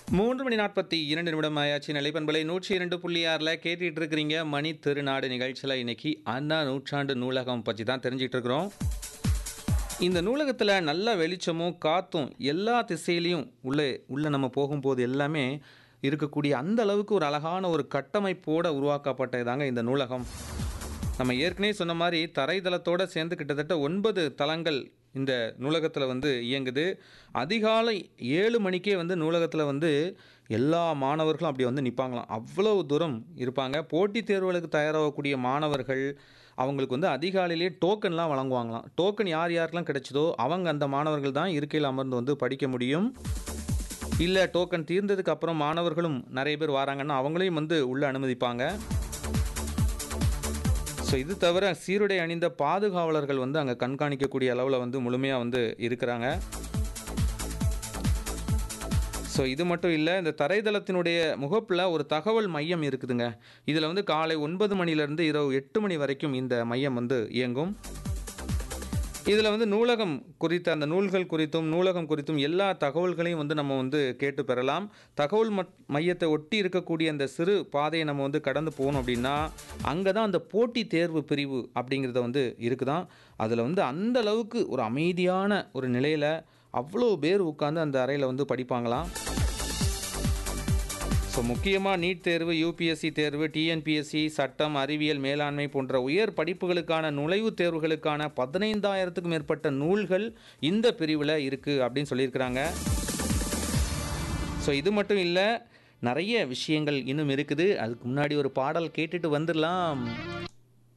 மூன்று மணி நாற்பத்தி இரண்டு நிமிடம் ஆயாச்சு நிலைப்பண்பலை நூற்றி இரண்டு புள்ளி ஆறில் கேட்டுட்டு இருக்கிறீங்க மணி திருநாடு நிகழ்ச்சியில் இன்னைக்கு அண்ணா நூற்றாண்டு நூலகம் பற்றி தான் தெரிஞ்சிட்டு இருக்கிறோம் இந்த நூலகத்தில் நல்ல வெளிச்சமும் காற்றும் எல்லா திசையிலையும் உள்ளே உள்ளே நம்ம போகும்போது எல்லாமே இருக்கக்கூடிய அந்த அளவுக்கு ஒரு அழகான ஒரு கட்டமைப்போடு உருவாக்கப்பட்டதாங்க இந்த நூலகம் நம்ம ஏற்கனவே சொன்ன மாதிரி தரைதளத்தோடு சேர்ந்து கிட்டத்தட்ட ஒன்பது தளங்கள் இந்த நூலகத்தில் வந்து இயங்குது அதிகாலை ஏழு மணிக்கே வந்து நூலகத்தில் வந்து எல்லா மாணவர்களும் அப்படி வந்து நிற்பாங்களாம் அவ்வளோ தூரம் இருப்பாங்க போட்டித் தேர்வுகளுக்கு தயாராகக்கூடிய மாணவர்கள் அவங்களுக்கு வந்து அதிகாலையிலேயே டோக்கன்லாம் வழங்குவாங்களாம் டோக்கன் யார் யாருக்கெல்லாம் கிடைச்சதோ அவங்க அந்த மாணவர்கள் தான் இருக்கையில் அமர்ந்து வந்து படிக்க முடியும் இல்லை டோக்கன் தீர்ந்ததுக்கு அப்புறம் மாணவர்களும் நிறைய பேர் வராங்கன்னா அவங்களையும் வந்து உள்ளே அனுமதிப்பாங்க ஸோ இது தவிர சீருடை அணிந்த பாதுகாவலர்கள் வந்து அங்கே கண்காணிக்கக்கூடிய அளவில் வந்து முழுமையாக வந்து இருக்கிறாங்க ஸோ இது மட்டும் இல்லை இந்த தரைதளத்தினுடைய முகப்பில் ஒரு தகவல் மையம் இருக்குதுங்க இதில் வந்து காலை ஒன்பது மணிலேருந்து இரவு எட்டு மணி வரைக்கும் இந்த மையம் வந்து இயங்கும் இதில் வந்து நூலகம் குறித்த அந்த நூல்கள் குறித்தும் நூலகம் குறித்தும் எல்லா தகவல்களையும் வந்து நம்ம வந்து கேட்டு பெறலாம் தகவல் மட் மையத்தை ஒட்டி இருக்கக்கூடிய அந்த சிறு பாதையை நம்ம வந்து கடந்து போகணும் அப்படின்னா அங்கே தான் அந்த போட்டி தேர்வு பிரிவு அப்படிங்கிறத வந்து இருக்குதான் அதில் வந்து அந்த அளவுக்கு ஒரு அமைதியான ஒரு நிலையில் அவ்வளோ பேர் உட்காந்து அந்த அறையில் வந்து படிப்பாங்களாம் ஸோ முக்கியமாக நீட் தேர்வு யூபிஎஸ்சி தேர்வு டிஎன்பிஎஸ்சி சட்டம் அறிவியல் மேலாண்மை போன்ற உயர் படிப்புகளுக்கான நுழைவுத் தேர்வுகளுக்கான பதினைந்தாயிரத்துக்கும் மேற்பட்ட நூல்கள் இந்த பிரிவில் இருக்குது அப்படின்னு சொல்லியிருக்கிறாங்க ஸோ இது மட்டும் இல்லை நிறைய விஷயங்கள் இன்னும் இருக்குது அதுக்கு முன்னாடி ஒரு பாடல் கேட்டுட்டு வந்துடலாம்